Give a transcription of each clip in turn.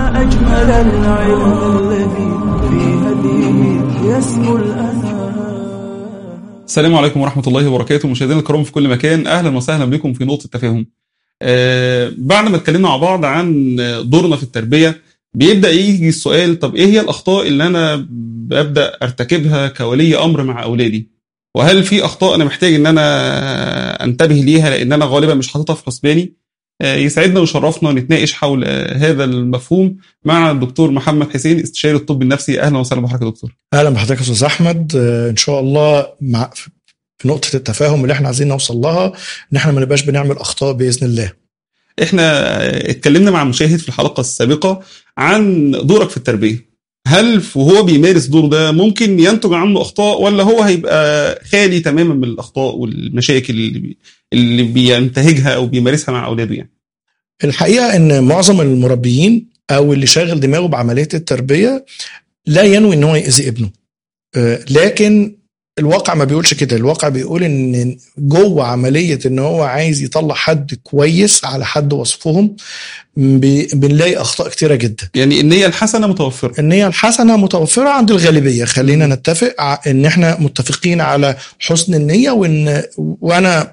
ما أجمل العلم الذي في هديه يسمو الأثار السلام عليكم ورحمة الله وبركاته مشاهدينا الكرام في كل مكان أهلا وسهلا بكم في نقطة تفاهم آه بعد ما اتكلمنا مع بعض عن دورنا في التربية بيبدأ يجي السؤال طب إيه هي الأخطاء اللي أنا ببدأ أرتكبها كولي أمر مع أولادي وهل في أخطاء أنا محتاج إن أنا أنتبه ليها لأن أنا غالبا مش حاططها في حسباني آه يسعدنا ويشرفنا نتناقش حول آه هذا المفهوم مع الدكتور محمد حسين استشاري الطب النفسي أهلا وسهلا بحضرتك يا دكتور اهلا بحضرتك يا استاذ احمد آه، ان شاء الله مع في نقطه التفاهم اللي احنا عايزين نوصل لها ان احنا ما نبقاش بنعمل اخطاء باذن الله احنا اتكلمنا مع المشاهد في الحلقه السابقه عن دورك في التربيه هل وهو بيمارس دوره ده ممكن ينتج عنه اخطاء ولا هو هيبقى خالي تماما من الاخطاء والمشاكل اللي بي- اللي بينتهجها او بيمارسها مع اولاده يعني الحقيقه ان معظم المربيين او اللي شاغل دماغه بعمليه التربيه لا ينوي ان هو يأذي ابنه آه، لكن الواقع ما بيقولش كده الواقع بيقول ان جوه عمليه ان هو عايز يطلع حد كويس على حد وصفهم بي- بنلاقي اخطاء كتيره جدا يعني النيه الحسنه متوفره النية الحسنة متوفرة عند الغالبية خلينا نتفق ع- ان احنا متفقين على حسن النية وان وانا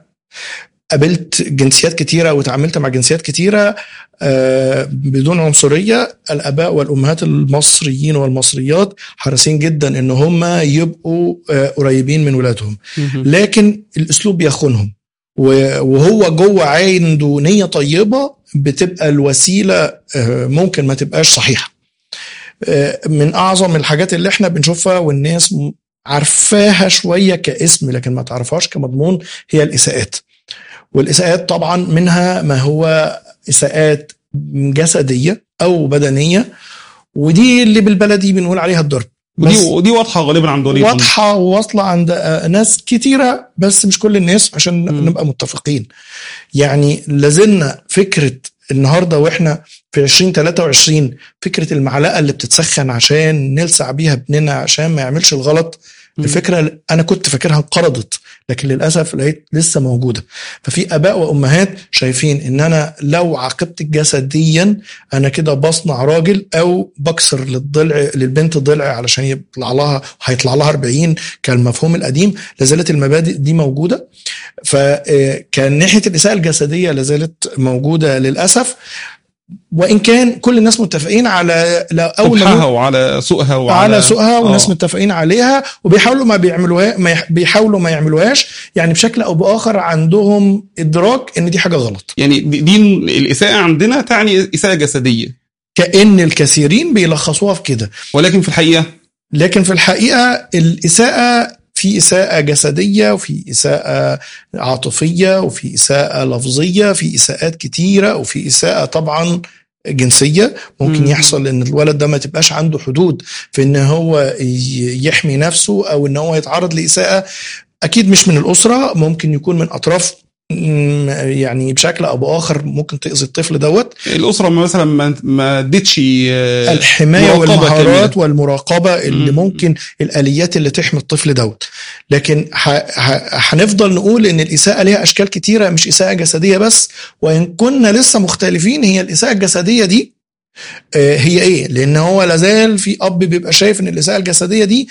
قابلت جنسيات كتيرة وتعاملت مع جنسيات كتيرة آه، بدون عنصرية الآباء والأمهات المصريين والمصريات حريصين جدا إن هم يبقوا آه، قريبين من ولادهم لكن الأسلوب بيخونهم و- وهو جوه عنده نية طيبة بتبقى الوسيلة آه، ممكن ما تبقاش صحيحة آه، من أعظم الحاجات اللي احنا بنشوفها والناس م- عارفاها شوية كاسم لكن ما تعرفهاش كمضمون هي الإساءات والإساءات طبعا منها ما هو إساءات جسدية أو بدنية ودي اللي بالبلدي بنقول عليها الضرب ودي بس ودي واضحه غالبا عند ولي الأمر. واضحه وواصله عند آه، ناس كتيره بس مش كل الناس عشان مم. نبقى متفقين يعني لازلنا فكره النهارده واحنا في 2023 فكره المعلقه اللي بتتسخن عشان نلسع بيها ابننا عشان ما يعملش الغلط مم. الفكره اللي انا كنت فاكرها انقرضت لكن للاسف لقيت لسه موجوده ففي اباء وامهات شايفين ان انا لو عاقبتك جسديا انا كده بصنع راجل او بكسر للضلع للبنت ضلع علشان يطلع لها هيطلع لها 40 كالمفهوم القديم لازالت المبادئ دي موجوده فكان ناحيه الاساءه الجسديه لازالت موجوده للاسف وان كان كل الناس متفقين على لا- اول ما قبحها وعلى سوءها وعلى على سوقها والناس آه. متفقين عليها وبيحاولوا ما بيعملوها ما يح- بيحاولوا ما يعملوهاش يعني بشكل او باخر عندهم ادراك ان دي حاجه غلط يعني دي, دي الاساءه عندنا تعني اساءه جسديه كان الكثيرين بيلخصوها في كده ولكن في الحقيقه لكن في الحقيقه الاساءه في اساءه جسديه وفي اساءه عاطفيه وفي اساءه لفظيه في اساءات كتيره وفي اساءه طبعا جنسيه ممكن مم. يحصل ان الولد ده ما تبقاش عنده حدود في ان هو ي- يحمي نفسه او ان هو يتعرض لاساءه اكيد مش من الاسره ممكن يكون من اطراف مم، يعني بشكل او باخر ممكن تاذي الطفل دوت الاسره مثلا ما ما ادتش آه، الحمايه مراقبة والمهارات كاملة. والمراقبه اللي مم. ممكن الاليات اللي تحمي الطفل دوت لكن ح- ح- هنفضل نقول ان الاساءه ليها اشكال كتيره مش اساءه جسديه بس وان كنا لسه مختلفين هي الاساءه الجسديه دي آه، هي ايه لان هو لازال في اب بيبقى شايف ان الاساءه الجسديه دي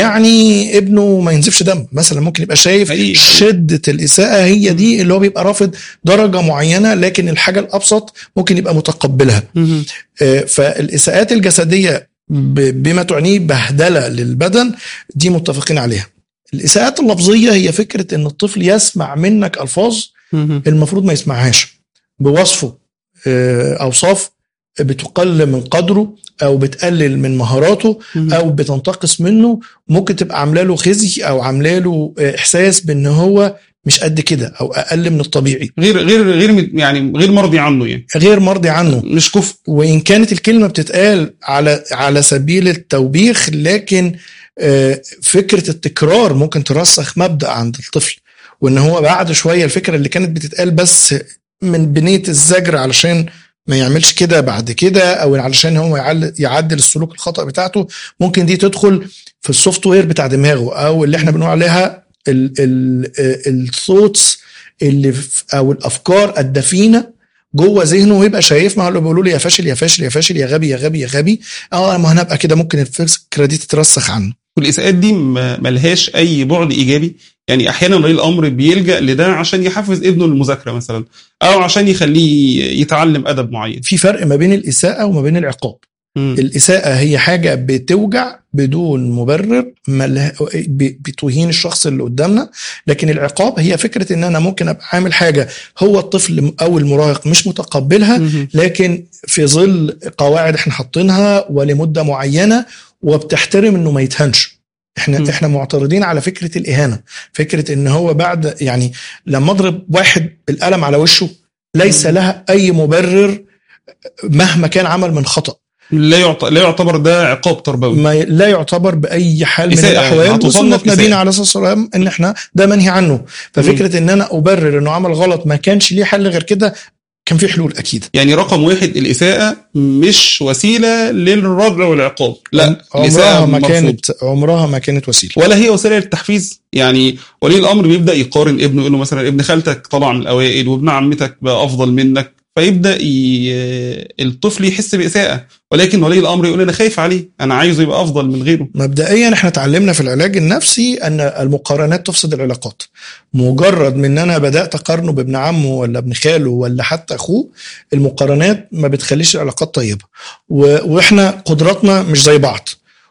يعني ابنه ما ينزفش دم مثلا ممكن يبقى شايف حقيقي. شده الاساءه هي دي اللي هو بيبقى رافض درجه معينه لكن الحاجه الابسط ممكن يبقى متقبلها مهم. آه، فالاساءات الجسديه ب- بما تعنيه بهدله للبدن دي متفقين عليها الاساءات اللفظيه هي فكره ان الطفل يسمع منك الفاظ مهم. المفروض ما يسمعهاش بوصفه آه، اوصاف بتقلل من قدره او بتقلل من مهاراته مهم. او بتنتقص منه ممكن تبقى عامله له خزي او عامله له آه، احساس بان هو مش قد كده او اقل من الطبيعي غير غير غير مت- يعني غير مرضي عنه يعني غير مرضي عنه مش كفء وان كانت الكلمه بتتقال على على سبيل التوبيخ لكن آه، فكره التكرار ممكن ترسخ مبدا عند الطفل وان هو بعد شويه الفكره اللي كانت بتتقال بس من بنيه الزجر علشان ما يعملش كده بعد كده او علشان هو يعل- يعدل السلوك الخطا بتاعته ممكن دي تدخل في السوفت وير بتاع دماغه او اللي احنا بنقول عليها الثوتس اللي في- او الافكار الدفينه جوه ذهنه ويبقى شايف ما هو اللي بيقولوا لي يا فاشل يا فاشل يا فاشل يا غبي يا غبي يا غبي اه ما هنبقى كده ممكن الفكره دي تترسخ عنه والاساءات دي ما- ملهاش اي بعد ايجابي يعني احيانا ولي الامر بيلجا لده عشان يحفز ابنه للمذاكره مثلا او عشان يخليه يتعلم ادب معين في فرق ما بين الاساءه وما بين العقاب مم. الإساءة هي حاجة بتوجع بدون مبرر مله- ب- بتهين الشخص اللي قدامنا لكن العقاب هي فكرة ان انا ممكن ابقى عامل حاجة هو الطفل او المراهق مش متقبلها مم. لكن في ظل قواعد احنا حاطينها ولمدة معينة وبتحترم انه ما يتهنش احنا م. احنا معترضين على فكرة الاهانة فكرة ان هو بعد يعني لما اضرب واحد بالقلم على وشه ليس م. لها اي مبرر مهما كان عمل من خطأ لا يعت- لا يعتبر ده عقاب تربوي ما لا يعتبر باي حال من إساءة، الاحوال هتصنف وسنه إساءة. نبينا عليه الصلاه والسلام ان احنا ده منهي عنه ففكره ان انا ابرر انه عمل غلط ما كانش ليه حل غير كده كان في حلول اكيد يعني رقم واحد الاساءه مش وسيله للردع والعقاب لا الاساءه عمرها ما مرفوض. كانت عمرها ما كانت وسيله ولا هي وسيله للتحفيز يعني ولي الامر بيبدا يقارن ابنه يقول له مثلا ابن خالتك طلع من الاوائل وابن عمتك بقى افضل منك فيبدا ي... الطفل يحس باساءه ولكن ولي الامر يقول انا خايف عليه انا عايزه يبقى افضل من غيره مبدئيا احنا اتعلمنا في العلاج النفسي ان المقارنات تفسد العلاقات مجرد من ان انا بدات اقارنه بابن عمه ولا ابن خاله ولا حتى اخوه المقارنات ما بتخليش العلاقات طيبه و- واحنا قدراتنا مش زي بعض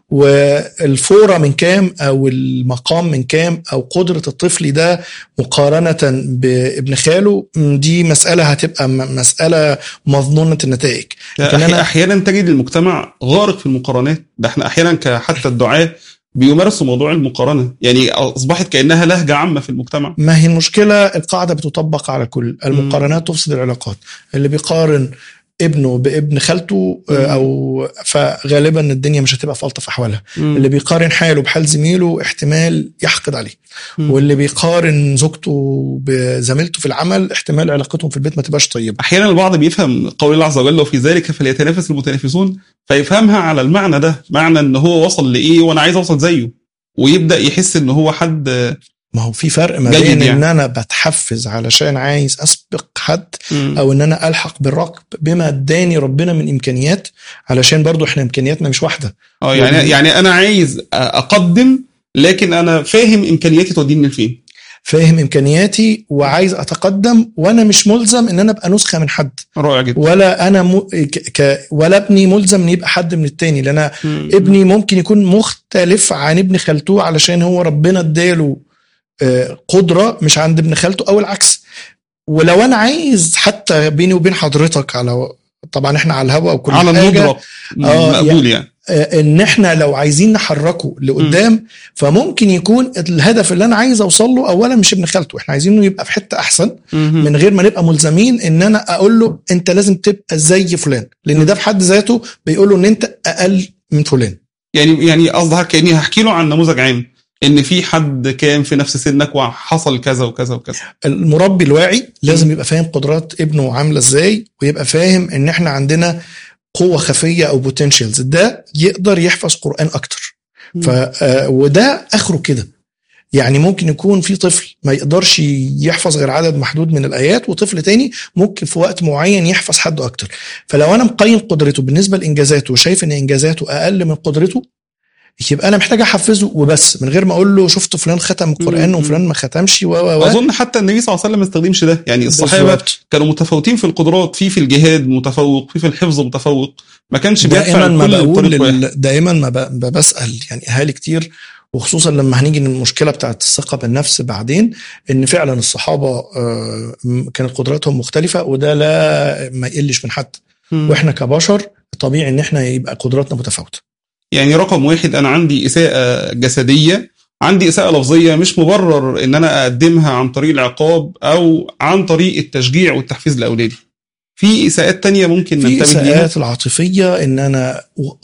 والفورة من كام او المقام من كام او قدرة الطفل ده مقارنة بابن خاله م، دي مسألة هتبقى م- مسألة مظنونة النتائج لكن أحي... أنا- احيانا تجد المجتمع غارق في المقارنات ده احنا احيانا ك- حتى الدعاه بيمارسوا موضوع المقارنه يعني اصبحت كانها لهجه عامه في المجتمع ما هي المشكلة القاعدة بتطبق على الكل المقارنات تفسد العلاقات اللي بيقارن ابنه بابن خالته مم. آه، او فغالبا الدنيا مش هتبقى في الطف احوالها اللي بيقارن حاله بحال زميله احتمال يحقد عليه مم. واللي بيقارن زوجته بزميلته في العمل احتمال علاقتهم في البيت ما تبقاش طيبه احيانا البعض بيفهم قول الله عز وجل وفي ذلك فليتنافس المتنافسون فيفهمها على المعنى ده معنى ان هو وصل لايه وانا عايز اوصل زيه ويبدا يحس ان هو حد ما هو في فرق ما جيد بين يعني. ان انا بتحفز علشان عايز اسبق حد او ان انا الحق بالركب بما اداني ربنا من امكانيات علشان برضو احنا امكانياتنا مش واحده اه يعني يعني انا عايز اقدم لكن انا فاهم امكانياتي توديني لفين فاهم امكانياتي وعايز اتقدم وانا مش ملزم ان انا ابقى نسخه من حد رائع جدا ولا انا م... ك... ك... ولا ابني ملزم ان يبقى حد من التاني لان أنا ابني ممكن يكون مختلف عن ابن خالته علشان هو ربنا اداله آه، قدره مش عند ابن خالته او العكس ولو انا عايز حتى بيني وبين حضرتك على طبعا احنا على الهواء وكل على حاجه الندره آه، مقبول يعني آه، ان احنا لو عايزين نحركه لقدام فممكن يكون الهدف اللي انا عايز اوصل له اولا مش ابن خالته احنا عايزينه يبقى في حته احسن من غير ما نبقى ملزمين ان انا اقول له انت لازم تبقى زي فلان لان ده في حد ذاته بيقول له ان انت اقل من فلان يعني يعني قصدي كاني هحكي له عن نموذج عام ان في حد كان في نفس سنك وحصل كذا وكذا وكذا المربي الواعي لازم يبقى فاهم قدرات ابنه عامله ازاي ويبقى فاهم ان احنا عندنا قوه خفيه او بوتنشالز ده يقدر يحفظ قران اكتر ف آه، وده اخره كده يعني ممكن يكون في طفل ما يقدرش يحفظ غير عدد محدود من الايات وطفل تاني ممكن في وقت معين يحفظ حد اكتر فلو انا مقيم قدرته بالنسبه لانجازاته وشايف ان انجازاته اقل من قدرته يبقى انا محتاج احفزه وبس من غير ما اقول له شفت فلان ختم القران مم. وفلان ما ختمش و و و اظن حتى النبي صلى الله عليه وسلم ما استخدمش ده يعني الصحابه بالظبط. كانوا متفاوتين في القدرات في في الجهاد متفوق في في الحفظ متفوق ما كانش دائما بيدفع ما كل بقول الطريق واحد. لل... دائما ما, ب... ما بسال يعني اهالي كتير وخصوصا لما هنيجي للمشكله بتاعت الثقه بالنفس بعدين ان فعلا الصحابه آه، م- كانت قدراتهم مختلفه وده لا ما يقلش من حد مم. واحنا كبشر طبيعي ان احنا يبقى قدراتنا متفاوته يعني رقم واحد انا عندي اساءه جسديه عندي اساءه لفظيه مش مبرر ان انا اقدمها عن طريق العقاب او عن طريق التشجيع والتحفيز لاولادي في اساءات تانية ممكن في ننتبه ليها اساءات العاطفيه ان انا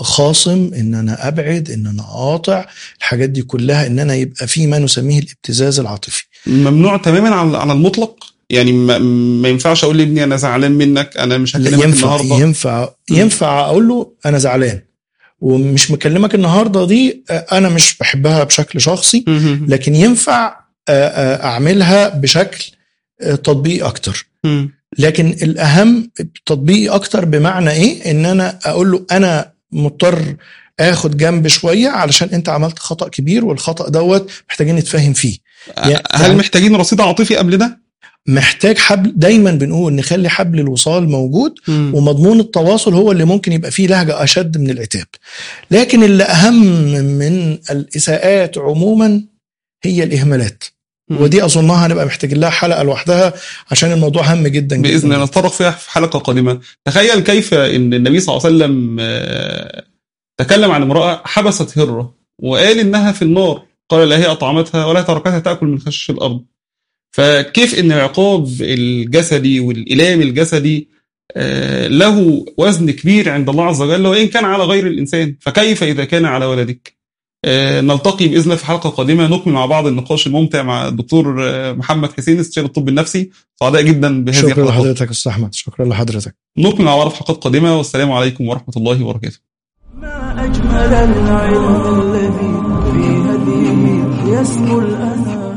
خاصم ان انا ابعد ان انا قاطع الحاجات دي كلها ان انا يبقى في ما نسميه الابتزاز العاطفي ممنوع تماما على على المطلق يعني ما, ما ينفعش اقول لابني انا زعلان منك انا مش لا هكلمك ينفع النهارده ينفع مم. ينفع اقول له انا زعلان ومش مكلمك النهارده دي آه، انا مش بحبها بشكل شخصي مم. لكن ينفع آه، آه، اعملها بشكل آه، تطبيقي اكتر مم. لكن الاهم تطبيقي اكتر بمعنى ايه ان انا اقول له انا مضطر اخد جنب شويه علشان انت عملت خطا كبير والخطا دوت محتاجين نتفاهم فيه يعني- هل محتاجين رصيد عاطفي قبل ده؟ محتاج حبل دايما بنقول نخلي حبل الوصال موجود ومضمون التواصل هو اللي ممكن يبقى فيه لهجه اشد من العتاب لكن اللي اهم من الاساءات عموما هي الاهمالات مم. ودي اظنها هنبقى محتاجين لها حلقه لوحدها عشان الموضوع هام جدا جدا باذن الله نتطرق فيها في حلقه قادمه تخيل كيف ان النبي صلى الله عليه وسلم آه، تكلم عن امراه حبست هره وقال انها في النار قال لا هي اطعمتها ولا تركتها تاكل من خشش الارض فكيف ان العقاب الجسدي والالام الجسدي آه، له وزن كبير عند الله عز وجل وان كان على غير الانسان فكيف اذا كان على ولدك آه، نلتقي باذن الله في حلقه قادمه نكمل مع بعض النقاش الممتع مع الدكتور آه، محمد حسين استشاري الطب النفسي سعداء جدا بهذه شكرا الحلقات لحضرتك يا استاذ احمد شكرا لحضرتك نكمل مع بعض في حلقات قادمه والسلام عليكم ورحمه الله وبركاته ما أجمل العلم الذي في هديه يسمو الأنام